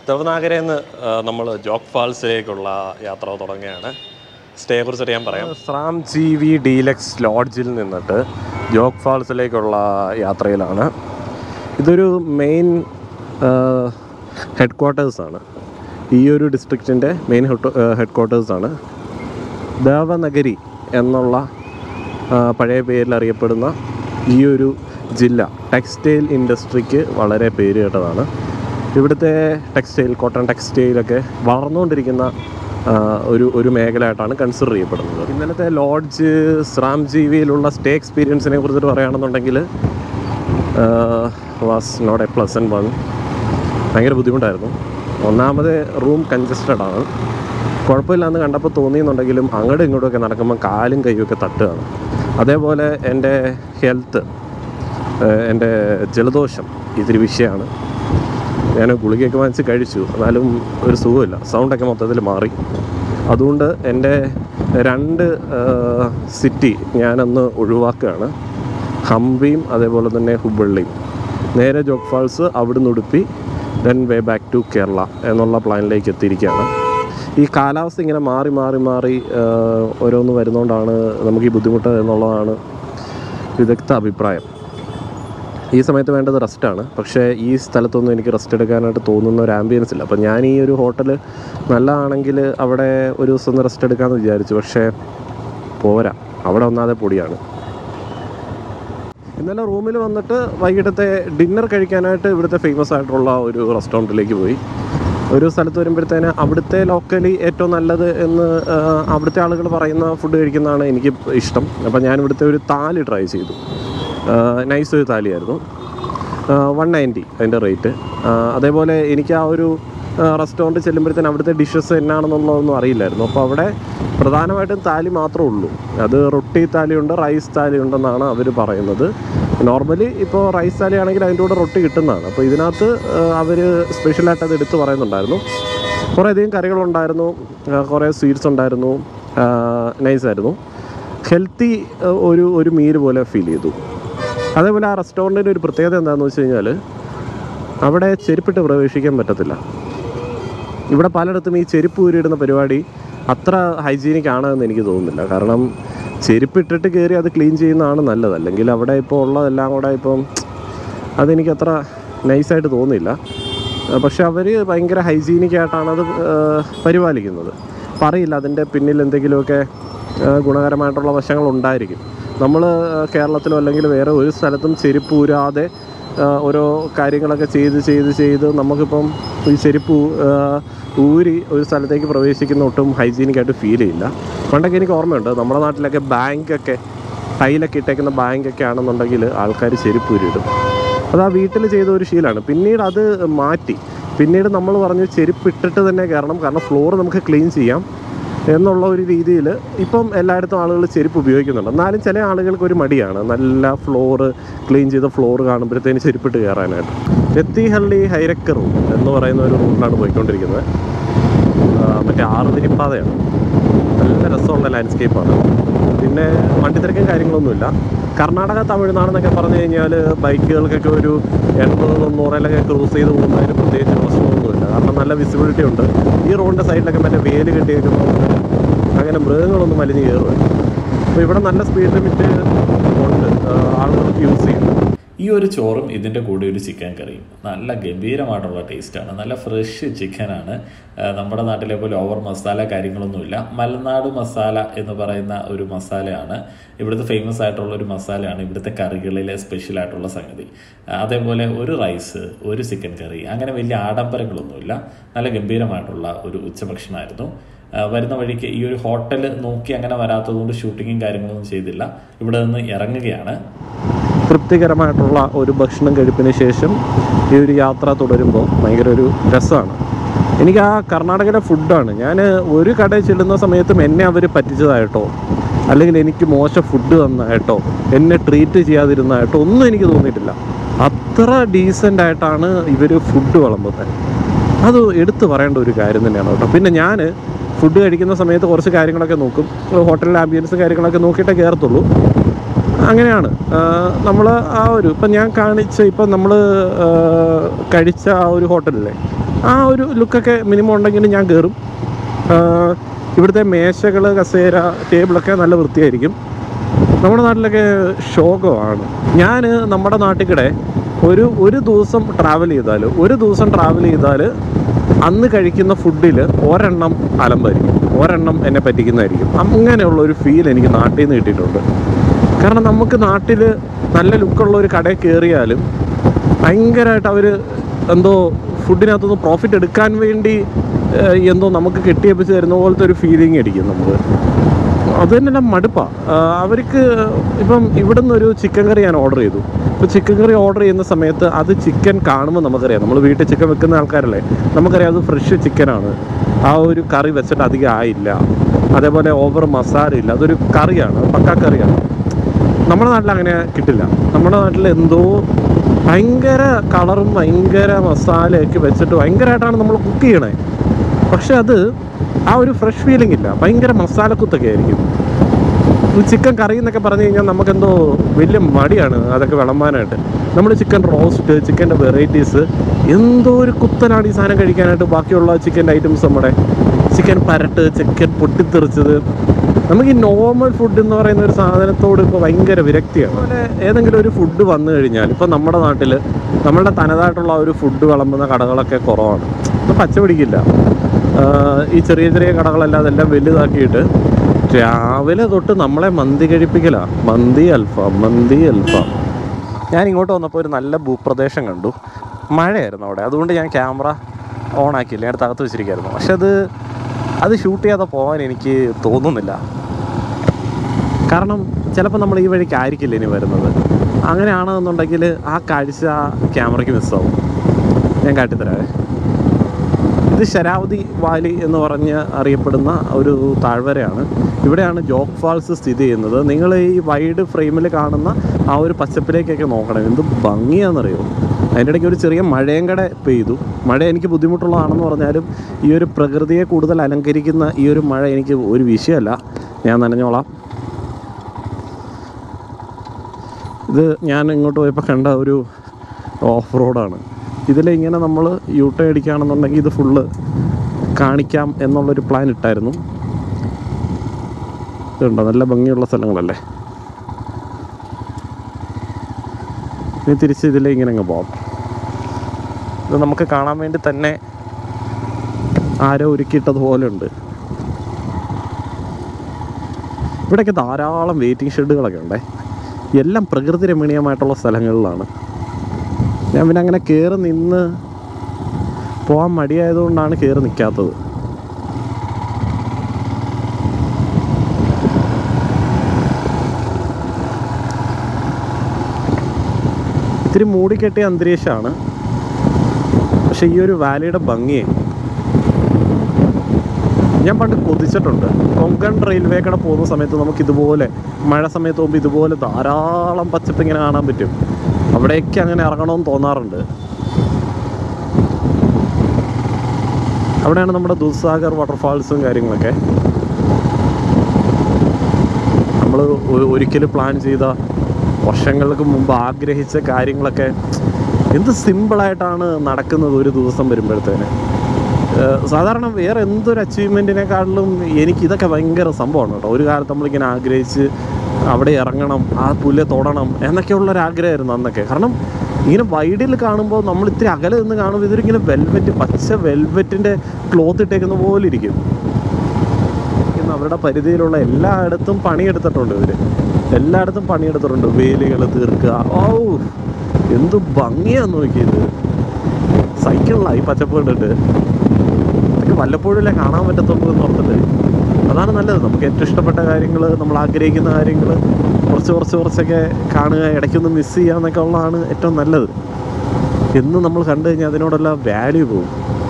ദേവനാഗരയിൽ നിന്ന് നമ്മൾ ജോഗ് ഫാൾസിലേക്കുള്ള യാത്ര തുടങ്ങുകയാണ് സ്റ്റേയെ കുറിച്ചിട്ട് ഞാൻ പറയാം സ്രാം ജി വി ഡീലക്സ് ലോഡ്ജിൽ നിന്നിട്ട് ജോഗ് ഫാൾസിലേക്കുള്ള യാത്രയിലാണ് ഇതൊരു മെയിൻ ഹെഡ് ക്വാർട്ടേഴ്സാണ് ഈ ഒരു ഡിസ്ട്രിക്റ്റിൻ്റെ മെയിൻ ഹെഡ് ക്വാർട്ടേഴ്സാണ് ദേവനഗരി എന്നുള്ള ആ, പഴയ പേരിൽ അറിയപ്പെടുന്ന ഈ ഒരു ജില്ല ടെക്സ്റ്റൈൽ ഇൻഡസ്ട്രിക്ക് വളരെ പേര് കേട്ടതാണ് ഇവിടുത്തെ ടെക്സ്റ്റൈൽ കോട്ടൺ ടെക്സ്റ്റൈലൊക്കെ വളർന്നുകൊണ്ടിരിക്കുന്ന ആ, ഒരു ഒരു മേഖലയായിട്ടാണ് കൺസിഡർ ചെയ്യപ്പെടുന്നത് ഇന്നലത്തെ ലോഡ്ജ് സ്രാം ജീവിയിലുള്ള സ്റ്റേ എക്സ്പീരിയൻസിനെ കുറിച്ചിട്ട് പറയുകയാണെന്നുണ്ടെങ്കിൽ was not a pleasant one ഭയങ്കര ബുദ്ധിമുട്ടായിരുന്നു ഒന്നാമത് റൂം കൺജസ്റ്റഡ് ആണ് കുഴപ്പമില്ലാന്ന് കണ്ടപ്പോൾ തോന്നിയെന്നുണ്ടെങ്കിലും അങ്ങോട്ടും ഇങ്ങോട്ടും ഒക്കെ നടക്കുമ്പോൾ കാലും കൈയും ഒക്കെ തട്ടുകയാണ് അതേപോലെ എൻ്റെ ഹെൽത്ത് എൻ്റെ ജലദോഷം ഇത്തിരി വിഷയമാണ് ഞാൻ ഗുളികയൊക്കെ വാങ്ങിച്ച് കഴിച്ചു എന്നാലും ഒരു സുഖമില്ല സൗണ്ടൊക്കെ മൊത്തത്തിൽ മാറി അതുകൊണ്ട് എൻ്റെ രണ്ട് സിറ്റി ഞാനൊന്ന് ഒഴിവാക്കുകയാണ് ഹംപിയും അതേപോലെ തന്നെ ഹുബള്ളിയും നേരെ ജോഗ് ഫാൾസ് അവിടുന്ന് Udupi then way back to Kerala എന്നുള്ള പ്ലാനിലേക്ക് എത്തിയിരിക്കുകയാണ് ഈ കാലാവസ്ഥ ഇങ്ങനെ മാറി മാറി മാറി ആ, ഓരോന്ന് വരുന്നതുകൊണ്ടാണ് നമുക്ക് ഈ ബുദ്ധിമുട്ട് എന്നുള്ളതാണ് വിദഗ്ധ അഭിപ്രായം ഈ സമയത്ത് വേണ്ടത് റെസ്റ്റാണ് പക്ഷേ ഈ സ്ഥലത്തൊന്നും എനിക്ക് റെസ്റ്റ് എടുക്കാനായിട്ട് തോന്നുന്ന ഒരു ആംബിയൻസ് ഇല്ല അപ്പോൾ ഞാൻ ഈ ഒരു ഹോട്ടൽ നല്ലതാണെങ്കിൽ അവിടെ ഒരു ദിവസം ഒന്ന് റെസ്റ്റ് എടുക്കാമെന്ന് വിചാരിച്ചു പക്ഷേ പോരാ അവിടെ ഒന്നാതെ പൊടിയാണ് ഇന്നലെ റൂമിൽ വന്നിട്ട് വൈകിട്ടത്തെ ഡിന്നർ കഴിക്കാനായിട്ട് ഇവിടുത്തെ ഫേമസ് ആയിട്ടുള്ള ഒരു റെസ്റ്റോറൻറ്റിലേക്ക് പോയി ഒരു സ്ഥലത്ത് വരുമ്പോഴത്തേന് അവിടുത്തെ ലോക്കലി ഏറ്റവും നല്ലത് എന്ന് ആ, അവിടുത്തെ ആളുകൾ പറയുന്ന ഫുഡ് കഴിക്കുന്നതാണ് എനിക്ക് ഇഷ്ടം അപ്പോൾ ഞാൻ ഇവിടുത്തെ ഒരു താലി ട്രൈ ചെയ്തു നൈസ് ഒരു താലിയായിരുന്നു വൺ നയൻറ്റി അതിൻ്റെ റേറ്റ് അതേപോലെ എനിക്ക് ആ ഒരു റെസ്റ്റോറൻറ്റ് ചെല്ലുമ്പോഴത്തേന് അവിടുത്തെ ഡിഷസ് എന്നാണെന്നുള്ളതൊന്നും അറിയില്ലായിരുന്നു അപ്പോൾ അവിടെ പ്രധാനമായിട്ടും താലി മാത്രമേ ഉള്ളൂ അത് റൊട്ടി താലിയുണ്ട് റൈസ് താലി ഉണ്ടെന്നാണ് അവർ പറയുന്നത് നോർമലി ഇപ്പോൾ റൈസ് താലി ആണെങ്കിൽ അതിൻ്റെ കൂടെ റൊട്ടി കിട്ടുന്നതാണ് അപ്പോൾ ഇതിനകത്ത് അവർ സ്പെഷ്യലായിട്ട് അത് എടുത്ത് പറയുന്നുണ്ടായിരുന്നു കുറേ അധികം കറികളുണ്ടായിരുന്നു ആ, കുറേ സ്വീറ്റ്സ് ഉണ്ടായിരുന്നു നൈസായിരുന്നു ഹെൽത്തി ഒരു ഒരു മീൽ പോലെ ഫീൽ ചെയ്തു അതേപോലെ ആ റെസ്റ്റോറൻറ്റിൻ്റെ ഒരു പ്രത്യേകത എന്താണെന്ന് വെച്ച് കഴിഞ്ഞാൽ അവിടെ ചെരുപ്പിട്ട് പ്രവേശിക്കാൻ പറ്റത്തില്ല ഇവിടെ പലയിടത്തും ഈ ചെരുപ്പ് ഊരിയിടുന്ന പരിപാടി അത്ര ഹൈജീനിക് ആണെന്ന് എനിക്ക് തോന്നുന്നില്ല കാരണം ചെരുപ്പിട്ടിട്ട് കയറി അത് ക്ലീൻ ചെയ്യുന്നതാണ് നല്ലത് അല്ലെങ്കിൽ അവിടെ ഇപ്പോൾ ഉള്ളതെല്ലാം കൂടെ ഇപ്പം അതെനിക്ക് അത്ര നൈസായിട്ട് തോന്നിയില്ല ആ, പക്ഷെ അവർ ഭയങ്കര ഹൈജീനിക് ആയിട്ടാണ് അത് ആ, പരിപാലിക്കുന്നത് അപ്പം അറിയില്ല അതിൻ്റെ പിന്നിൽ എന്തെങ്കിലുമൊക്കെ ആ, ഗുണകരമായിട്ടുള്ള വശങ്ങൾ ഉണ്ടായിരിക്കും നമ്മൾ കേരളത്തിലോ അല്ലെങ്കിൽ വേറെ ഒരു സ്ഥലത്തും ചെരുപ്പ് ഊരാതെ ആ, ഓരോ കാര്യങ്ങളൊക്കെ ചെയ്ത് ചെയ്ത് ചെയ്ത് നമുക്കിപ്പം ഈ ചെരുപ്പ് ഊ- ആ, ഊരി ഒരു സ്ഥലത്തേക്ക് പ്രവേശിക്കുന്ന ഒട്ടും ഹൈജീനിക് ആയിട്ട് ഫീൽ ചെയ്യില്ല പണ്ടൊക്കെ എനിക്ക് ഓർമ്മയുണ്ട് നമ്മുടെ നാട്ടിലൊക്കെ ബാങ്കൊക്കെ ടൈലൊക്കെ ഇട്ടേക്കുന്ന ബാങ്കൊക്കെ ആണെന്നുണ്ടെങ്കിൽ ആൾക്കാർ ചെരുപ്പ് ഊരിയിടും അത് ആ വീട്ടിൽ ചെയ്ത ഒരു ശീലമാണ് പിന്നീട് അത് മാറ്റി പിന്നീട് നമ്മൾ പറഞ്ഞു ചെരുപ്പ് ഇട്ടിട്ട് തന്നെ കയറണം കാരണം ഫ്ലോർ നമുക്ക് ക്ലീൻ ചെയ്യാം എന്നുള്ള ഒരു രീതിയിൽ ഇപ്പം എല്ലായിടത്തും ആളുകൾ ചെരുപ്പ് ഉപയോഗിക്കുന്നുണ്ട് എന്നാലും ചില ആളുകൾക്ക് ഒരു മടിയാണ് നല്ല ഫ്ലോറ് ക്ലീൻ ചെയ്ത ഫ്ലോർ കാണുമ്പോഴത്തേന് ചെരുപ്പിട്ട് കയറാനായിട്ട് എത്തിഹള്ളി ഹൈരക്കർ റൂട്ട് എന്ന് പറയുന്ന ഒരു റൂട്ടിലാണ് പോയിക്കൊണ്ടിരിക്കുന്നത് ആ, മറ്റേ ആറുതിരിപ്പാതയാണ് നല്ല രസമുള്ള ലാൻഡ്സ്കേപ്പാണ് പിന്നെ വണ്ടിത്തിരക്കും കാര്യങ്ങളൊന്നുമില്ല കർണാടക തമിഴ്നാടെന്നൊക്കെ പറഞ്ഞു കഴിഞ്ഞാൽ ബൈക്കുകൾക്കൊക്കെ ഒരു എൺപത് തൊണ്ണൂറിലൊക്കെ ക്രൂസ് ചെയ്ത് പോകുന്നതിന് പ്രത്യേകിച്ച് പ്രശ്നമൊന്നുമില്ല കാരണം നല്ല വിസിബിലിറ്റി ഉണ്ട് ഈ റോഡിൻ്റെ സൈഡിലൊക്കെ മറ്റേ വേല് കെട്ടിയേക്കുന്നതുകൊണ്ട് അങ്ങനെ മൃഗങ്ങളൊന്നും വലിഞ്ഞ് കയറുക അപ്പോൾ ഇവിടെ നല്ല സ്പീഡ് ലിമിറ്റ് ഉണ്ട് ആ, ആളുകൾക്ക് യൂസ് ചെയ്യും ഈ ഒരു ചോറും ഇതിൻ്റെ കൂടെ ഒരു ചിക്കൻ കറിയും നല്ല ഗംഭീരമായിട്ടുള്ള ടേസ്റ്റാണ് നല്ല ഫ്രഷ് ചിക്കനാണ് നമ്മുടെ നാട്ടിലെ പോലെ ഓവർ മസാല കാര്യങ്ങളൊന്നുമില്ല മലനാട് മസാല എന്ന് പറയുന്ന ഒരു മസാലയാണ് ഇവിടുത്തെ ഫേമസ് ആയിട്ടുള്ള ഒരു മസാലയാണ് ഇവിടുത്തെ കറികളിലെ സ്പെഷ്യൽ ആയിട്ടുള്ള സംഗതി ആ, അതേപോലെ ഒരു റൈസ് ഒരു ചിക്കൻ കറി അങ്ങനെ വലിയ ആഡംബരങ്ങളൊന്നുമില്ല നല്ല ഗംഭീരമായിട്ടുള്ള ഒരു ഉച്ചഭക്ഷണമായിരുന്നു ആ, വരുന്ന വഴിക്ക് ഈ ഒരു ഹോട്ടൽ നോക്കി അങ്ങനെ വരാത്തതുകൊണ്ട് ഷൂട്ടിങ്ങും കാര്യങ്ങളൊന്നും ചെയ്തില്ല ഇവിടെ നിന്ന് ഇറങ്ങുകയാണ് തൃപ്തികരമായിട്ടുള്ള ഒരു ഭക്ഷണം കഴിപ്പിന് ശേഷം ഈ ഒരു യാത്ര തുടരുമ്പോൾ ഭയങ്കര ഒരു രസമാണ് എനിക്ക് ആ കർണാടകയിലെ ഫുഡാണ് ഞാൻ ഒരു കടയിൽ ചെല്ലുന്ന സമയത്തും എന്നെ അവർ പറ്റിച്ചതായിട്ടോ അല്ലെങ്കിൽ എനിക്ക് മോശം ഫുഡ് തന്നായിട്ടോ എന്നെ ട്രീറ്റ് ചെയ്യാതിരുന്നതായിട്ടോ ഒന്നും എനിക്ക് തോന്നിയിട്ടില്ല അത്ര ഡീസൻ്റ് ആയിട്ടാണ് ഇവർ ഫുഡ് വിളമ്പുന്നത് അത് എടുത്തു പറയേണ്ട ഒരു കാര്യം തന്നെയാണ് കേട്ടോ പിന്നെ ഞാൻ ഫുഡ് കഴിക്കുന്ന സമയത്ത് കുറച്ച് കാര്യങ്ങളൊക്കെ നോക്കും ഹോട്ടലിലെ ആംബിയൻസും കാര്യങ്ങളൊക്കെ നോക്കിയിട്ടേ കയറത്തുള്ളൂ അങ്ങനെയാണ് നമ്മൾ ആ ഒരു ഇപ്പം ഞാൻ കാണിച്ച ഇപ്പം നമ്മൾ കഴിച്ച ആ ഒരു ഹോട്ടലിലെ ആ ഒരു ലുക്കൊക്കെ മിനിമം ഉണ്ടെങ്കിൽ ഞാൻ കയറും ഇവിടുത്തെ മേശകൾ കസേര ടേബിളൊക്കെ നല്ല വൃത്തിയായിരിക്കും നമ്മുടെ നാട്ടിലൊക്കെ ശോകമാണ് ഞാൻ നമ്മുടെ നാട്ടിൽ ഒരു ഒരു ദിവസം ട്രാവൽ ചെയ്താൽ ഒരു ദിവസം ട്രാവൽ ചെയ്താൽ അന്ന് കഴിക്കുന്ന ഫുഡിൽ ഒരെണ്ണം അലമ്പായിരിക്കും ഒരെണ്ണം എന്നെ പറ്റിക്കുന്നതായിരിക്കും അങ്ങനെയുള്ള ഒരു ഫീൽ എനിക്ക് നാട്ടിൽ നിന്ന് കിട്ടിയിട്ടുണ്ട് കാരണം നമുക്ക് നാട്ടിൽ നല്ല ലുക്കുള്ള ഒരു കടയിൽ കയറിയാലും ഭയങ്കരമായിട്ട് അവർ എന്തോ ഫുഡിനകത്തുനിന്ന് പ്രോഫിറ്റ് എടുക്കാൻ വേണ്ടി ഏഹ്, എന്തോ നമുക്ക് കെട്ടിയപ്പിച്ച് തരുന്ന പോലത്തെ ഒരു ഫീലിംഗ് അടിക്കും നമുക്ക് അത് തന്നെ മടുപ്പാ ആ, അവർക്ക് ഇപ്പം ഇവിടുന്ന് ഒരു ചിക്കൻ കറി ഞാൻ ഓർഡർ ചെയ്തു ഇപ്പോൾ ചിക്കൻ കറി ഓർഡർ ചെയ്യുന്ന സമയത്ത് അത് ചിക്കൻ കാണുമ്പോൾ നമുക്കറിയാം നമ്മൾ വീട്ടിൽ ചിക്കൻ വെക്കുന്ന ആൾക്കാരല്ലേ നമുക്കറിയാം അത് ഫ്രഷ് ചിക്കനാണ് ആ ഒരു കറി വെച്ചിട്ട് അധികം ആയില്ല അതേപോലെ ഓവർ മസാല ഇല്ല അതൊരു കറിയാണ് പക്കാ കറിയാണ് നമ്മുടെ നാട്ടിൽ അങ്ങനെ കിട്ടില്ല നമ്മുടെ നാട്ടിൽ എന്തോ ഭയങ്കര കളറും ഭയങ്കര മസാലയൊക്കെ വെച്ചിട്ട് ഭയങ്കരമായിട്ടാണ് നമ്മൾ കുക്ക് ചെയ്യണേ പക്ഷെ അത് ആ ഒരു ഫ്രഷ് ഫീലിംഗ് ഇല്ല ഭയങ്കര മസാലക്കുത്തൊക്കെ ആയിരിക്കും ഈ ചിക്കൻ കറി എന്നൊക്കെ പറഞ്ഞു കഴിഞ്ഞാൽ നമുക്കെന്തോ വലിയ മടിയാണ് അതൊക്കെ വിളമ്പാനായിട്ട് നമ്മൾ ചിക്കൻ റോസ്റ്റ് ചിക്കൻ്റെ വെറൈറ്റീസ് എന്തോ ഒരു കുത്തനാണ് ഈ സാധനം കഴിക്കാനായിട്ട് ബാക്കിയുള്ള ചിക്കൻ്റെ ഐറ്റംസ് നമ്മുടെ ചിക്കൻ പരട്ട് ചിക്കൻ പൊട്ടിത്തെറിച്ചത് നമുക്ക് ഈ നോർമൽ ഫുഡ് എന്ന് പറയുന്ന ഒരു സാധനത്തോട് ഇപ്പോൾ ഭയങ്കര വിരക്തിയാണ് അതുപോലെ ഏതെങ്കിലും ഒരു ഫുഡ് വന്നു കഴിഞ്ഞാൽ ഇപ്പോൾ നമ്മുടെ നാട്ടിൽ നമ്മളുടെ തനതായിട്ടുള്ള ഒരു ഫുഡ് വിളമ്പുന്ന കടകളൊക്കെ കുറവാണ് ഇപ്പോൾ പച്ച പിടിക്കില്ല ആഹ് ഈ ചെറിയ ചെറിയ കടകളെല്ലാം അതെല്ലാം വലുതാക്കിയിട്ട് രാവിലെ തൊട്ട് നമ്മളെ മന്തി കഴിപ്പിക്കലാ മന്തി അൽഫാം മന്തി അൽഫാം ഞാൻ ഇങ്ങോട്ട് വന്നപ്പോൾ ഒരു നല്ല ഭൂപ്രദേശം കണ്ടു മഴയായിരുന്നു അവിടെ അതുകൊണ്ട് ഞാൻ ക്യാമറ ഓൺ ആക്കിയില്ല ഞാൻ തകർത്ത് വെച്ചിരിക്കുകയായിരുന്നു പക്ഷെ അത് അത് ഷൂട്ട് ചെയ്യാതെ പോകാൻ എനിക്ക് തോന്നുന്നില്ല കാരണം ചിലപ്പോൾ നമ്മൾ ഈ വഴിക്ക് ആയിരിക്കില്ല ഇനി വരുന്നത് അങ്ങനെയാണെന്നുണ്ടെങ്കിൽ ആ കാഴ്ച ക്യാമറയ്ക്ക് മിസ്സാവും ഞാൻ കാട്ടിത്തരാവേ ഇത് ശരാവതി വാലി എന്ന് പറഞ്ഞ് അറിയപ്പെടുന്ന ഒരു താഴ്വരയാണ് ഇവിടെയാണ് ജോഗ് ഫാൾസ് സ്ഥിതി ചെയ്യുന്നത് നിങ്ങൾ ഈ വൈഡ് ഫ്രെയിമിൽ കാണുന്ന ആ ഒരു പച്ചപ്പിലേക്കൊക്കെ നോക്കണം എന്ത് ഭംഗിയാണെന്നറിയോ അതിൻ്റെ ഇടയ്ക്ക് ഒരു ചെറിയ മഴയും കൂടെ പെയ്തു മഴ എനിക്ക് ബുദ്ധിമുട്ടുള്ളതാണെന്ന് പറഞ്ഞാലും ഈ ഒരു പ്രകൃതിയെ കൂടുതൽ അലങ്കരിക്കുന്ന ഈ ഒരു മഴ എനിക്ക് ഒരു വിഷയമല്ല ഞാൻ നനഞ്ഞോളാം ഇത് ഞാൻ ഇങ്ങോട്ട് പോയപ്പോൾ കണ്ട ഒരു ഓഫ് റോഡാണ് ഇതിലിങ്ങനെ നമ്മൾ യൂട്ടേൺ അടിക്കുകയാണെന്നുണ്ടെങ്കിൽ ഇത് ഫുള്ള് കാണിക്കാം എന്നുള്ളൊരു പ്ലാൻ ഇട്ടായിരുന്നു ഇതുണ്ടോ നല്ല ഭംഗിയുള്ള സ്ഥലങ്ങളല്ലേ ഇനി തിരിച്ച് ഇതിലേ ഇങ്ങനെ അങ്ങ് പോവാം ഇത് നമുക്ക് കാണാൻ വേണ്ടി തന്നെ ആരോ ഒരുക്കിയിട്ടതുപോലെ ഉണ്ട് ഇവിടെയൊക്കെ ധാരാളം വെയിറ്റിംഗ് ഷെഡുകളൊക്കെ ഉണ്ടേ എല്ലാം പ്രകൃതി രമണീയമായിട്ടുള്ള സ്ഥലങ്ങളിലാണ് ഞാൻ പിന്നെ അങ്ങനെ കയറി നിന്ന് പോകാൻ മടിയായതുകൊണ്ടാണ് കയറി നിൽക്കാത്തത് ഇത്തിരി മൂടിക്കെട്ടിയ അന്തരീക്ഷമാണ് പക്ഷെ ഈ ഒരു വാലിയുടെ ഭംഗിയെ ഞാൻ പണ്ട് കൊതിച്ചിട്ടുണ്ട് കൊങ്കൺ റെയിൽവേ കട പോകുന്ന സമയത്ത് നമുക്ക് ഇതുപോലെ മഴ സമയത്ത് പോകുമ്പോൾ ഇതുപോലെ ധാരാളം പച്ചപ്പ് ഇങ്ങനെ കാണാൻ പറ്റും അവിടേക്ക് അങ്ങനെ ഇറങ്ങണമെന്ന് തോന്നാറുണ്ട് അവിടെയാണ് നമ്മുടെ ദുസാഗർ വാട്ടർഫാൾസും കാര്യങ്ങളൊക്കെ നമ്മൾ ഒരിക്കൽ പ്ലാൻ ചെയ്ത വർഷങ്ങൾക്ക് മുമ്പ് ആഗ്രഹിച്ച കാര്യങ്ങളൊക്കെ എന്ത് സിമ്പിളായിട്ടാണ് നടക്കുന്നത് ഒരു ദിവസം വരുമ്പോഴത്തേന് ഏഹ് സാധാരണ വേറെ എന്തൊരു അച്ചീവ്മെൻറ്റിനെക്കാട്ടിലും എനിക്ക് ഇതൊക്കെ ഭയങ്കര സംഭവമാണ് കേട്ടോ ഒരു കാലത്ത് നമ്മളിങ്ങനെ ആഗ്രഹിച്ച് അവിടെ ഇറങ്ങണം ആ പുല്ല് തൊടണം എന്നൊക്കെയുള്ള ഒരു ആഗ്രഹമായിരുന്നു അന്നൊക്കെ കാരണം ഇങ്ങനെ വൈഡിൽ കാണുമ്പോൾ നമ്മൾ ഇത്തിരി അകലെ നിന്ന് കാണുമ്പോൾ ഇതൊരിങ്ങനെ വെൽവെറ്റ് പച്ച വെൽവെറ്റിൻ്റെ ക്ലോത്ത് ഇട്ടേക്കുന്ന പോലെ ഇരിക്കും ഇന്ന് അവരുടെ പരിധിയിലുള്ള എല്ലായിടത്തും പണിയെടുത്തിട്ടുണ്ട് ഇവർ എല്ലായിടത്തും പണിയെടുത്തിട്ടുണ്ട് വേലികൾ തീർക്കുക ഓ എന്ത് ഭംഗിയാന്ന് നോക്കിയത് സൈക്കിളിലായി പച്ചപ്പ് കണ്ടിട്ട് ഇതൊക്കെ വല്ലപ്പോഴല്ലേ കാണാൻ പറ്റത്തുള്ളൂ എന്ന് ഓർത്തിട്ട് അതാണ് നല്ലത് നമുക്ക് ഏറ്റവും ഇഷ്ടപ്പെട്ട കാര്യങ്ങൾ നമ്മൾ ആഗ്രഹിക്കുന്ന കാര്യങ്ങൾ കുറച്ച് കുറച്ച് കുറച്ചൊക്കെ കാണുക ഇടയ്ക്കൊന്ന് മിസ് ചെയ്യുക എന്നൊക്കെ ഉള്ളതാണ് ഏറ്റവും നല്ലത് എന്ന് നമ്മൾ കണ്ടു കഴിഞ്ഞാൽ അതിനോടുള്ള വാല്യൂ പോകും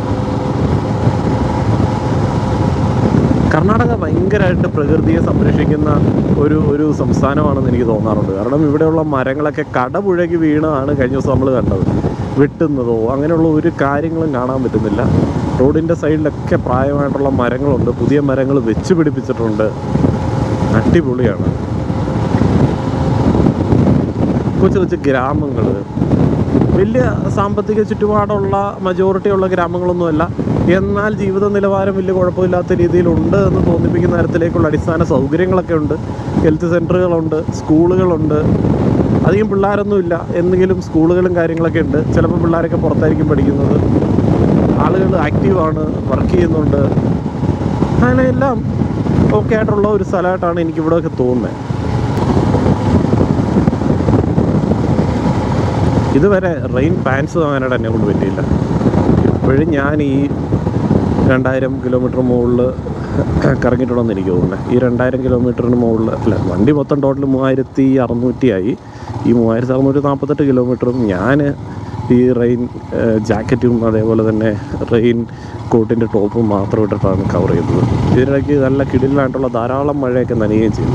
കർണാടക ഭയങ്കരമായിട്ട് പ്രകൃതിയെ സംരക്ഷിക്കുന്ന ഒരു ഒരു സംസ്ഥാനമാണെന്ന് എനിക്ക് തോന്നാറുണ്ട് കാരണം ഇവിടെയുള്ള മരങ്ങളൊക്കെ കടപുഴകി വീണതാണ് കഴിഞ്ഞ ദിവസം നമ്മൾ കണ്ടത് വെട്ടുന്നതോ അങ്ങനെയുള്ള ഒരു കാര്യങ്ങളും കാണാൻ പറ്റുന്നില്ല റോഡിൻ്റെ സൈഡിലൊക്കെ പ്രായമായിട്ടുള്ള മരങ്ങളുണ്ട് പുതിയ മരങ്ങൾ വെച്ച് പിടിപ്പിച്ചിട്ടുണ്ട് അടിപൊളിയാണ് കൊച്ചു കൊച്ചു ഗ്രാമങ്ങൾ വലിയ സാമ്പത്തിക ചുറ്റുപാടുള്ള മജോറിറ്റി ഉള്ള ഗ്രാമങ്ങളൊന്നുമല്ല എന്നാൽ ജീവിത നിലവാരം വലിയ കുഴപ്പമില്ലാത്ത രീതിയിലുണ്ട് എന്ന് തോന്നിപ്പിക്കുന്ന തരത്തിലേക്കുള്ള അടിസ്ഥാന സൗകര്യങ്ങളൊക്കെ ഉണ്ട് ഹെൽത്ത് സെൻറ്ററുകളുണ്ട് സ്കൂളുകളുണ്ട് അധികം പിള്ളേരൊന്നുമില്ല എന്തെങ്കിലും സ്കൂളുകളും കാര്യങ്ങളൊക്കെ ഉണ്ട് ചിലപ്പോൾ പിള്ളേരൊക്കെ പുറത്തായിരിക്കും പഠിക്കുന്നത് ആളുകൾ ആക്റ്റീവാണ് വർക്ക് ചെയ്യുന്നുണ്ട് അങ്ങനെ എല്ലാം ഓക്കെ ആയിട്ടുള്ള ഒരു സ്ഥലമായിട്ടാണ് എനിക്കിവിടെയൊക്കെ തോന്നുന്നത് ഇതുവരെ റെയിൻ പാൻസ് വാങ്ങാനായിട്ട് എന്നെ കൊണ്ട് പറ്റിയില്ല ഇപ്പോഴും ഞാൻ ഈ രണ്ടായിരം കിലോമീറ്റർ മുകളിൽ കറങ്ങിയിട്ടുണ്ടെന്ന് എനിക്ക് തോന്നുന്നത് ഈ രണ്ടായിരം കിലോമീറ്ററിന് മുകളിൽ അല്ല വണ്ടി മൊത്തം ടോട്ടൽ മൂവായിരത്തി അറുന്നൂറ്റിയായി ഈ മൂവായിരത്തി അറുന്നൂറ്റി നാൽപ്പത്തെട്ട് കിലോമീറ്ററും ഞാൻ ഈ റെയിൻ ജാക്കറ്റും അതേപോലെ തന്നെ റെയിൻ കോട്ടിൻ്റെ ടോപ്പും മാത്രം ഇട്ടിട്ടാണ് കവർ ചെയ്തത് ഇതിനിടയ്ക്ക് നല്ല കിടിലായിട്ടുള്ള ധാരാളം മഴയൊക്കെ നനയുകയും ചെയ്തു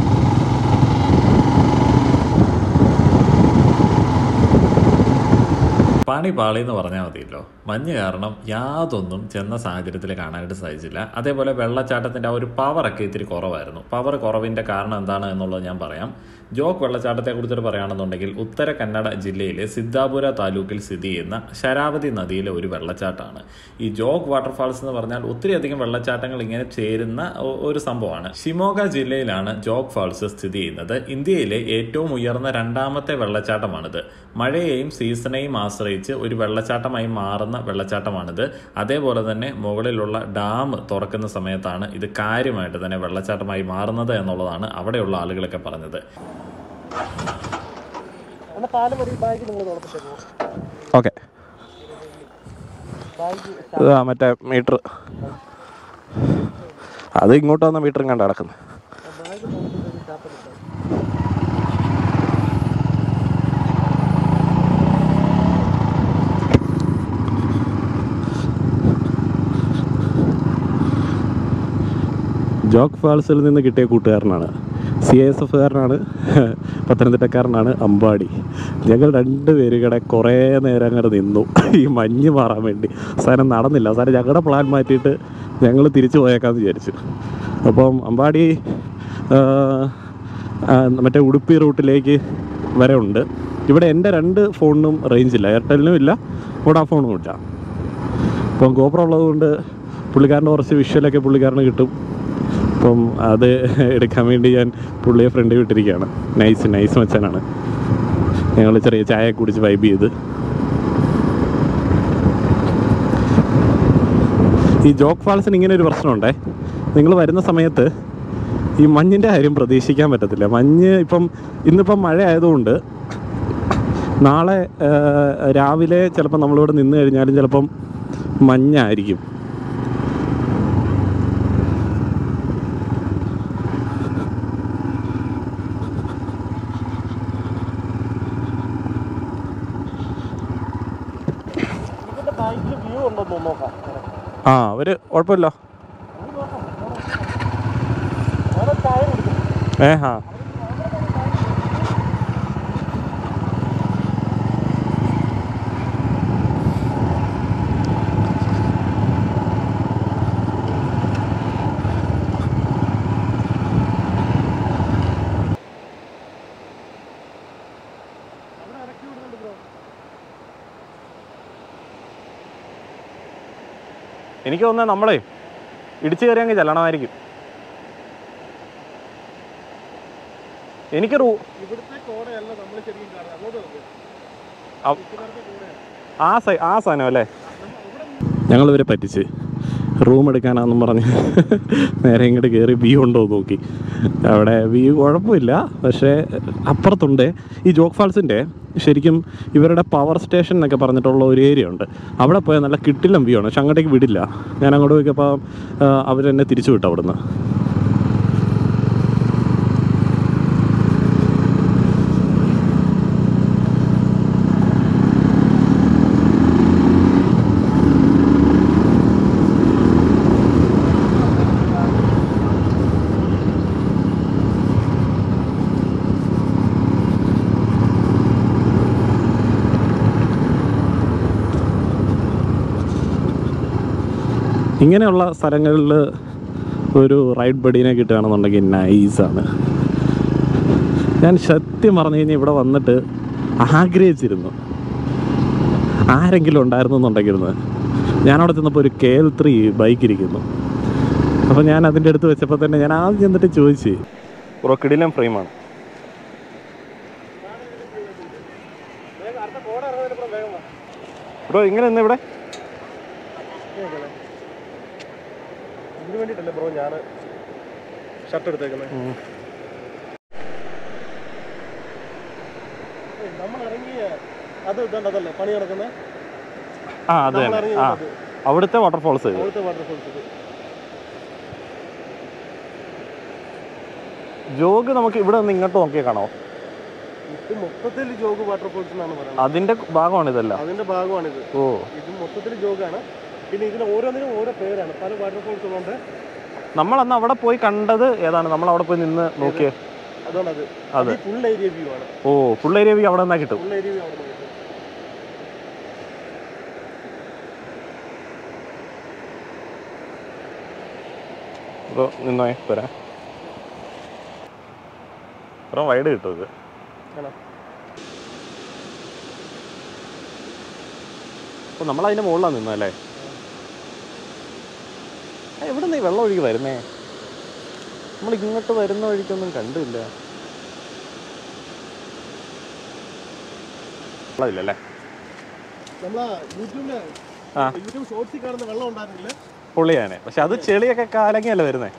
പണി പാളി എന്ന് പറഞ്ഞാൽ മതിയല്ലോ മഞ്ഞ് കാരണം യാതൊന്നും ചെന്ന സാഹചര്യത്തിൽ കാണാനായിട്ട് സാധിച്ചില്ല അതേപോലെ വെള്ളച്ചാട്ടത്തിൻ്റെ ആ ഒരു പവറൊക്കെ ഇത്തിരി കുറവായിരുന്നു പവർ കുറവിൻ്റെ കാരണം എന്താണ് എന്നുള്ളത് ഞാൻ പറയാം ജോഗ് വെള്ളച്ചാട്ടത്തെ കുറിച്ചിട്ട് പറയുകയാണെന്നുണ്ടെങ്കിൽ ഉത്തര കന്നഡ ജില്ലയിലെ സിദ്ധാപുര താലൂക്കിൽ സ്ഥിതി ചെയ്യുന്ന ശരാവതി നദിയിലെ ഒരു വെള്ളച്ചാട്ടമാണ് ഈ ജോഗ് വാട്ടർഫാൾസ് എന്ന് പറഞ്ഞാൽ ഒത്തിരി അധികം വെള്ളച്ചാട്ടങ്ങൾ ഇങ്ങനെ ചേരുന്ന ഒ- ഒരു സംഭവമാണ് ഷിമോഗ ജില്ലയിലാണ് ജോഗ് ഫാൾസ് സ്ഥിതി ചെയ്യുന്നത് ഇന്ത്യയിലെ ഏറ്റവും ഉയർന്ന രണ്ടാമത്തെ വെള്ളച്ചാട്ടമാണിത് മഴയെയും സീസണെയും ആശ്രയിച്ച് ഒരു വെള്ളച്ചാട്ടമായി മാറുന്ന വെള്ളച്ചാട്ടമാണിത് അതേപോലെ തന്നെ മുകളിലുള്ള ഡാം തുറക്കുന്ന സമയത്താണ് ഇത് കാര്യമായിട്ട് തന്നെ വെള്ളച്ചാട്ടമായി മാറുന്നത് എന്നുള്ളതാണ് അവിടെയുള്ള ആളുകളൊക്കെ പറഞ്ഞത് ഓക്കെ ആ മറ്റേ മീറ്റർ അത് ഇങ്ങോട്ട് വന്ന മീറ്ററും കണ്ട കിടക്കുന്നത് ജോക്ക് ഫാൾസിൽ നിന്ന് കിട്ടിയ കൂട്ടുകാരനാണ് സി എസ് എഫുകാരനാണ് പത്തനംതിട്ടക്കാരനാണ് അമ്പാടി ഞങ്ങൾ രണ്ടുപേരും കൂടെ കുറേ നേരം അങ്ങോട്ട് നിന്നു ഈ മഞ്ഞ് മാറാൻ വേണ്ടി സാധനം നടന്നില്ല സാധനം ഞങ്ങളുടെ പ്ലാൻ മാറ്റിയിട്ട് ഞങ്ങൾ തിരിച്ചു പോയേക്കാന്ന് വിചാരിച്ചു അപ്പം അമ്പാടി ആ, ആ, മറ്റേ ഉടുപ്പി റൂട്ടിലേക്ക് വരെ ഉണ്ട് ഇവിടെ എൻ്റെ രണ്ട് ഫോണിനും റേഞ്ച് ഇല്ല എയർടെലിനും ഇല്ല വോഡാഫോണും ഇല്ല അപ്പം ഗോപ്രോ ഉള്ളതുകൊണ്ട് പുള്ളിക്കാരൻ്റെ കുറച്ച് വിഷ്വലൊക്കെ പുള്ളിക്കാരന് കിട്ടും അപ്പം അത് എടുക്കാൻ വേണ്ടി ഞാൻ പുള്ളിയെ ഫ്രണ്ട് വിട്ടിരിക്കുകയാണ് നൈസ് നൈസ് മച്ചാനാണ് ഞങ്ങൾ ചെറിയ ചായ കുടിച്ച് വൈബ് ചെയ്ത് ഈ ജോക്ക് ഫാൾസിന് ഇങ്ങനെ ഒരു പ്രശ്നമുണ്ടേ നിങ്ങൾ വരുന്ന സമയത്ത് ഈ മഞ്ഞിൻ്റെ കാര്യം പ്രതീക്ഷിക്കാൻ പറ്റത്തില്ല മഞ്ഞ് ഇപ്പം ഇന്നിപ്പം മഴ ആയതുകൊണ്ട് നാളെ ആ, രാവിലെ ചിലപ്പോൾ നമ്മളിവിടെ നിന്ന് കഴിഞ്ഞാലും ചിലപ്പം മഞ്ഞായിരിക്കും ആ ഒരു കുഴപ്പമില്ല ഏ ഹാ എനിക്ക് തോന്നുന്നത് നമ്മളെ ഇടിച്ചു കയറി അങ്ങ് ചെല്ലണമായിരിക്കും എനിക്ക് റൂ അവ- ആ സൈ ആ സാധനം അല്ലേ ഞങ്ങൾ ഇവരെ പറ്റിച്ച് റൂം എടുക്കാനാന്നും പറഞ്ഞ് നേരെ ഇങ്ങോട്ട് കയറി വ്യൂ ഉണ്ടോ എന്ന് നോക്കി അവിടെ വ്യൂ കുഴപ്പമില്ല പക്ഷേ അപ്പുറത്തുണ്ട് ഈ ജോഗ് ഫാൾസിൻ്റെ ശരിക്കും ഇവരുടെ പവർ സ്റ്റേഷൻ എന്നൊക്കെ പറഞ്ഞിട്ടുള്ള ഒരു ഏരിയ ഉണ്ട് അവിടെ പോയാൽ നല്ല കിട്ടില്ലം വ്യൂ ആണ് പക്ഷെ അങ്ങോട്ടേക്ക് വിടില്ല ഞാൻ അങ്ങോട്ട് പോയിക്കപ്പോൾ അവരെന്നെ തിരിച്ചു വിട്ടു അവിടുന്ന് ഇങ്ങനെയുള്ള സ്ഥലങ്ങളിൽ ഒരു റൈഡ് ബഡീനെ കിട്ടുകയാണെന്നുണ്ടെങ്കിൽ നൈസാണ് ഞാൻ സത്യം പറഞ്ഞു കഴിഞ്ഞാൽ ഇവിടെ വന്നിട്ട് ആഗ്രഹിച്ചിരുന്നു ആരെങ്കിലും ഉണ്ടായിരുന്നു എന്നുണ്ടെങ്കിരുന്ന് ഞാനവിടെ ചെന്നപ്പോൾ ഒരു കെ എൽ ത്രീ ബൈക്ക് ഇരിക്കുന്നു അപ്പോൾ ഞാൻ അതിൻ്റെ അടുത്ത് വെച്ചപ്പോൾ തന്നെ ഞാൻ ആദ്യം ചെന്നിട്ട് ചോദിച്ചു റോക്കിടിലും ഫ്രെയിമാണ് ബ്രോ ഇങ്ങനെ നിന്ന് ഇവിടെ ഇതിന് വേണ്ടിയിട്ടല്ലേ ബ്രോ ഞാൻ ഷർട്ട് എടുത്തേക്കുന്നത് നമ്മൾ ഇറങ്ങിയ അത് ഇതുണ്ട് അതല്ലേ പണി നടക്കുന്നത് ആ അത് നമ്മൾ തന്നെ ഇറങ്ങിയ ആ അത് അവിടുത്തെ വാട്ടർഫോൾസ് ഇത് അവിടുത്തെ വാട്ടർഫോൾസ് ഇത് ജോഗ് നമുക്ക് ഇവിടെ നിന്ന് ഇങ്ങോട്ട് നോക്കിയാൽ കാണോ ഇത് മൊത്തത്തിൽ ജോഗ് വാട്ടർഫോൾസ് എന്നാണ് പറയുന്നത് അതിന്റെ ഭാഗമാണ് ഇതല്ല അതിന്റെ ഭാഗമാണിത് ഓ ഇത് മൊത്തത്തിൽ ജോഗാണ് പിന്നെ ഇതിന് ഓരോന്നിനും ഓരോ പേരാണ് പല വാട്ടർഫോൾസ് ഉള്ളതുകൊണ്ട് നമ്മൾ അന്ന് അവിടെ പോയി കണ്ടത് ഏതാണ് നമ്മൾ അവിടെ പോയി നിന്ന് നോക്കിയേ അതുകൊണ്ടത് അതെ. ഫുൾ ഏരിയ വ്യൂ ആണ് ഓ ഫുൾ ഏരിയ വ്യൂ അവിടെ നിന്നാ കിട്ടും ഫുൾ ഏരിയ വ്യൂ അവിടെ നിന്ന് കിട്ടും. അപ്പോൾ നിന്നോയെ വരാം അത്ര വൈഡ് കിട്ടും ഇത് ആണോ? അപ്പോൾ നമ്മൾ അതിൻ്റെ മുകളിലാണ് നിന്നല്ലേ എവിടെ നിന്ന് ഈ വെള്ളം ഒഴുകി വരുന്നേ നമ്മൾ ഇങ്ങോട്ട് വരുന്ന വഴിക്കൊന്നും കണ്ടില്ല വെള്ളമില്ലല്ലേ നമ്മളാ യൂട്യൂബില് ആ. യൂട്യൂബ് ഷോർട്സിൽ കാണുന്ന വെള്ളം ഉണ്ടായിരുന്നില്ല പൊള്ളിയാനെ പക്ഷെ അത് ചെളിയൊക്കെ കാലങ്ങിയല്ലേ വരുന്നേ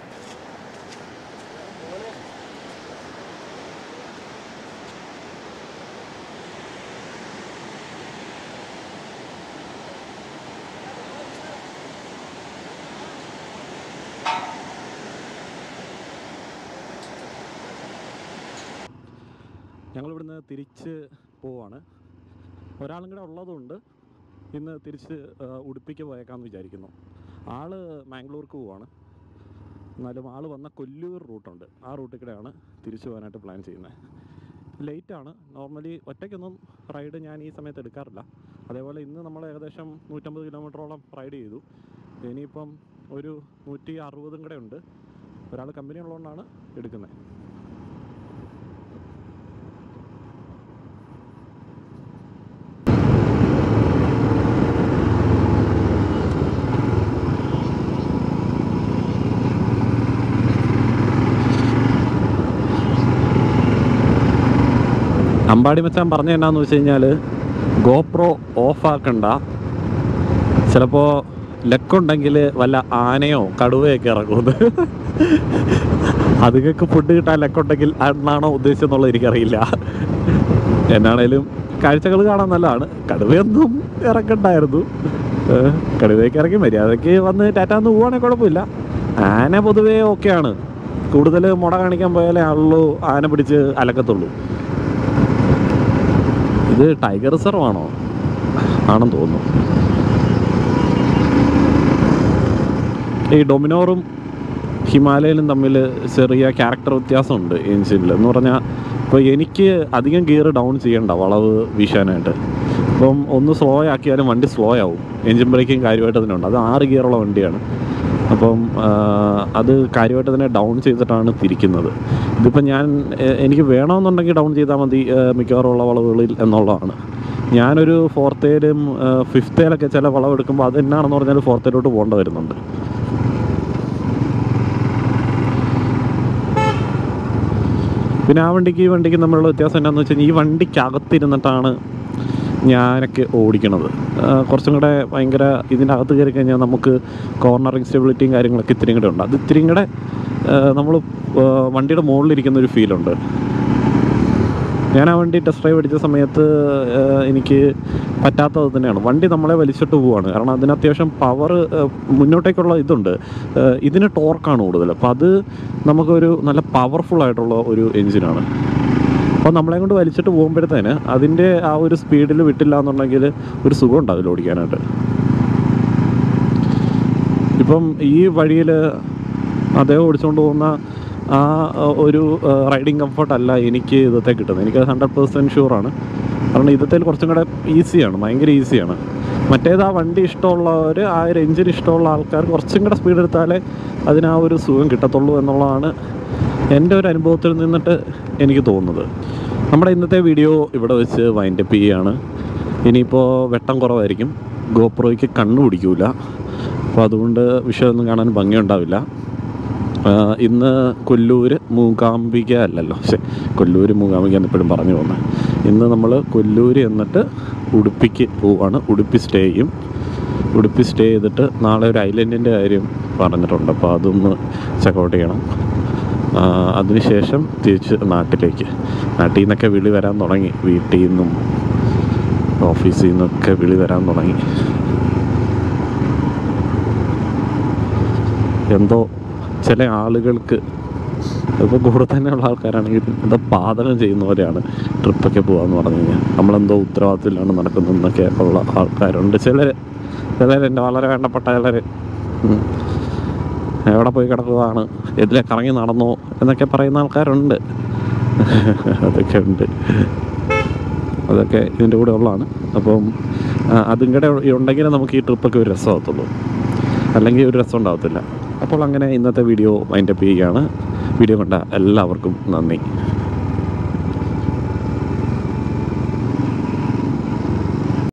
ഞങ്ങളിവിടുന്ന് തിരിച്ച് പോവാണ് ഒരാളും കൂടെ ഉള്ളതുകൊണ്ട് ഇന്ന് തിരിച്ച് ആ, ഉടുപ്പിക്ക് പോയേക്കാമെന്ന് വിചാരിക്കുന്നു ആള് മാംഗ്ലൂർക്ക് പോവാണ് എന്നാലും ആൾ വന്ന കൊല്ലൂർ റൂട്ടുണ്ട് ആ റൂട്ടിൽ കൂടെയാണ് തിരിച്ചു പോകാനായിട്ട് പ്ലാൻ ചെയ്യുന്നത് ലേറ്റാണ് നോർമലി ഒറ്റയ്ക്കൊന്നും റൈഡ് ഞാൻ ഈ സമയത്ത് എടുക്കാറില്ല അതേപോലെ ഇന്ന് നമ്മൾ ഏകദേശം നൂറ്റമ്പത് കിലോമീറ്ററോളം റൈഡ് ചെയ്തു ഇനിയിപ്പം ഒരു നൂറ്റി അറുപതും കൂടെ ഉണ്ട് ഒരാൾ കമ്പനി ഉള്ളതുകൊണ്ടാണ് എടുക്കുന്നത് അമ്പാടി മച്ചാൻ പറഞ്ഞ എന്നാന്ന് വെച്ച് കഴിഞ്ഞാൽ ഗോപ്രോ ഓഫാക്കണ്ട ചിലപ്പോൾ ലക്കുണ്ടെങ്കിൽ വല്ല ആനയോ കടുവയൊക്കെ ഇറങ്ങുന്നത് അതുങ്ങൾക്ക് ഫുഡ് കിട്ടാൻ ലക്കുണ്ടെങ്കിൽ എന്നാണോ ഉദ്ദേശിച്ചെന്നുള്ളത് എനിക്കറിയില്ല എന്നാണേലും കാഴ്ചകൾ കാണാൻ നല്ലതാണ് കടുവയൊന്നും ഇറക്കണ്ടായിരുന്നു ഏഹ് കടുവയൊക്കെ ഇറങ്ങി മര്യാദയ്ക്ക് വന്ന് ടാറ്റാന്ന് പോവുകയാണെങ്കിൽ കുഴപ്പമില്ല ആന പൊതുവേ ഓക്കെയാണ് കൂടുതൽ മുട കാണിക്കാൻ പോയാലേ ആളുള്ളൂ ആന പിടിച്ച് അലക്കത്തുള്ളൂ ഇത് ടൈഗർ റിസർവ് ആണോ ആണെന്ന് തോന്നുന്നു ഈ ഡൊമിനോറും ഹിമാലയയിലും തമ്മിൽ ചെറിയ ക്യാരക്ടർ വ്യത്യാസമുണ്ട് എഞ്ചിനിൽ എന്ന് പറഞ്ഞാൽ ഇപ്പോൾ എനിക്ക് അധികം ഗിയർ ഡൗൺ ചെയ്യണ്ട വളവ് വീശാനായിട്ട് അപ്പം ഒന്ന് സ്ലോ ആക്കിയാലും വണ്ടി സ്ലോ ആവും എഞ്ചിൻ ബ്രേക്കിങ് കാര്യമായിട്ട് തന്നെ ഉണ്ട് അത് ആറ് ഗിയറുള്ള വണ്ടിയാണ് അപ്പം ആ, അത് കാര്യമായിട്ട് തന്നെ ഡൗൺ ചെയ്തിട്ടാണ് തിരിക്കുന്നത് ഇതിപ്പോൾ ഞാൻ എ- എനിക്ക് വേണമെന്നുണ്ടെങ്കിൽ ഡൗൺ ചെയ്താൽ മതി ആ, മിക്കവാറും ഉള്ള വളവുകളിൽ എന്നുള്ളതാണ് ഞാനൊരു ഫോർത്തേലും ഫിഫ്ത്തേലൊക്കെ ചില വളവെടുക്കുമ്പോൾ അത് എന്നാണെന്ന് പറഞ്ഞാൽ ഫോർത്തേലോട്ട് പോകേണ്ട വരുന്നുണ്ട് പിന്നെ ആ വണ്ടിക്ക് ഈ വണ്ടിക്ക് തമ്മിലുള്ള വ്യത്യാസം എന്താണെന്ന് വെച്ച് കഴിഞ്ഞാൽ ഈ വണ്ടിക്ക് അകത്തിരുന്നിട്ടാണ് ഞാനൊക്കെ ഓടിക്കണത് ആ, കുറച്ചും കൂടെ ഭയങ്കര ഇതിൻ്റെ അകത്ത് കയറി കഴിഞ്ഞാൽ നമുക്ക് കോർണറിങ് സ്റ്റെബിലിറ്റിയും കാര്യങ്ങളൊക്കെ ഇത്തിരിയും കൂടെ ഉണ്ട് അത് ഇത്തിരിയും കൂടെ നമ്മൾ വണ്ടിയുടെ മുകളിലിരിക്കുന്ന ഒരു ഫീലുണ്ട് ഞാൻ ആ വണ്ടി ടെസ്റ്റ് ഡ്രൈവ് അടിച്ച സമയത്ത് ആ, എനിക്ക് പറ്റാത്തത് തന്നെയാണ് വണ്ടി നമ്മളെ വലിച്ചിട്ട് പോവാണ് കാരണം അതിന് അത്യാവശ്യം പവർ മുന്നോട്ടേക്കുള്ള ഇതുണ്ട് ആ, ഇതിന് ടോർക്കാണ് കൂടുതൽ അപ്പോൾ അത് നമുക്കൊരു നല്ല പവർഫുൾ ആയിട്ടുള്ള ഒരു എഞ്ചിനാണ് അപ്പോൾ നമ്മളെ കൊണ്ട് വലിച്ചിട്ട് പോകുമ്പോഴത്തേന് അതിൻ്റെ ആ ഒരു സ്പീഡിൽ വിട്ടില്ല എന്നുണ്ടെങ്കിൽ ഒരു സുഖം ഉണ്ടാവില്ല ഓടിക്കാനായിട്ട് ഇപ്പം ഈ വഴിയിൽ അദ്ദേഹം ഓടിച്ചുകൊണ്ട് പോകുന്ന ആ അഹ്, ഒരു റൈഡിങ് കംഫർട്ട് അല്ല എനിക്ക് ഇതത്തെ കിട്ടുന്നത് എനിക്ക് ഹൺഡ്രഡ് പേഴ്സൻറ്റ് ഷുവറാണ് കാരണം ഇതത്തിൽ കുറച്ചും കൂടെ ഈസിയാണ് ഭയങ്കര ഈസിയാണ് മറ്റേത് ആ വണ്ടി ഇഷ്ടമുള്ളവർ ആ ഒരു എഞ്ചിൻ ഇഷ്ടമുള്ള ആൾക്കാർ കുറച്ചും കൂടെ സ്പീഡ് എടുത്താലേ അതിന് ആ ഒരു സുഖം കിട്ടത്തുള്ളൂ എന്നുള്ളതാണ് എൻ്റെ ഒരു അനുഭവത്തിൽ നിന്നിട്ട് എനിക്ക് തോന്നുന്നത് നമ്മുടെ ഇന്നത്തെ വീഡിയോ ഇവിടെ വെച്ച് വൈൻഡപ്പ് ചെയ്യുകയാണ് ഇനിയിപ്പോൾ വെട്ടം കുറവായിരിക്കും ഗോപ്രോയ്ക്ക് കണ്ണു പിടിക്കൂല അപ്പോൾ അതുകൊണ്ട് വിഷയമൊന്നും കാണാൻ ഭംഗിയുണ്ടാവില്ല ആ, ഇന്ന് കൊല്ലൂർ മൂകാംബിക അല്ലല്ലോ ശരി കൊല്ലൂർ മൂകാംബിക എന്ന് എപ്പോഴും പറഞ്ഞു പോകുന്നത് ഇന്ന് നമ്മൾ കൊല്ലൂർ എന്നിട്ട് ഉടുപ്പിക്ക് പോവാണ് ഉടുപ്പി സ്റ്റേ ചെയ്യും ഉടുപ്പി സ്റ്റേ ചെയ്തിട്ട് നാളെ ഒരു ഐലൻഡിൻ്റെ കാര്യം പറഞ്ഞിട്ടുണ്ട് അപ്പോൾ അതൊന്ന് ചെക്കൗട്ട് ചെയ്യണം ആ, അതിനുശേഷം തിരിച്ച് നാട്ടിലേക്ക് നാട്ടിൽ നിന്നൊക്കെ വിളി വരാൻ തുടങ്ങി വീട്ടിൽ നിന്നും ഓഫീസിൽ നിന്നൊക്കെ വിളി വരാൻ തുടങ്ങി എന്തോ ചില ആളുകൾക്ക് ഇപ്പോൾ കൂടെ തന്നെയുള്ള ആൾക്കാരാണെങ്കിൽ എന്തോ പാചകം ചെയ്യുന്ന പോലെയാണ് ട്രിപ്പൊക്കെ പോകാമെന്ന് പറഞ്ഞു കഴിഞ്ഞാൽ നമ്മളെന്തോ ഉത്തരവാദിത്തത്തിലാണ് നടക്കുന്നതെന്നൊക്കെ ഉള്ള ആൾക്കാരുണ്ട് ചിലർ ചിലർ എൻ്റെ വളരെ വേണ്ടപ്പെട്ട ചിലർ എവിടെ പോയി കിടക്കുകയാണ് ഇതിലെ കറങ്ങി നടന്നോ എന്നൊക്കെ പറയുന്ന ആൾക്കാരുണ്ട് അതൊക്കെ ഉണ്ട് അതൊക്കെ ഇതിൻ്റെ കൂടെ ഉള്ളതാണ് അപ്പം ആ, അതും കൂടെ ഉണ്ടെങ്കിലേ നമുക്ക് ഈ ട്രിപ്പൊക്കെ ഒരു രസമാകത്തുള്ളൂ അല്ലെങ്കിൽ ഒരു രസം ഉണ്ടാകത്തില്ല അപ്പോൾ അങ്ങനെ ഇന്നത്തെ വീഡിയോ വൈൻഡപ്പ് ചെയ്യുകയാണ് വീഡിയോ കണ്ട എല്ലാവർക്കും നന്ദി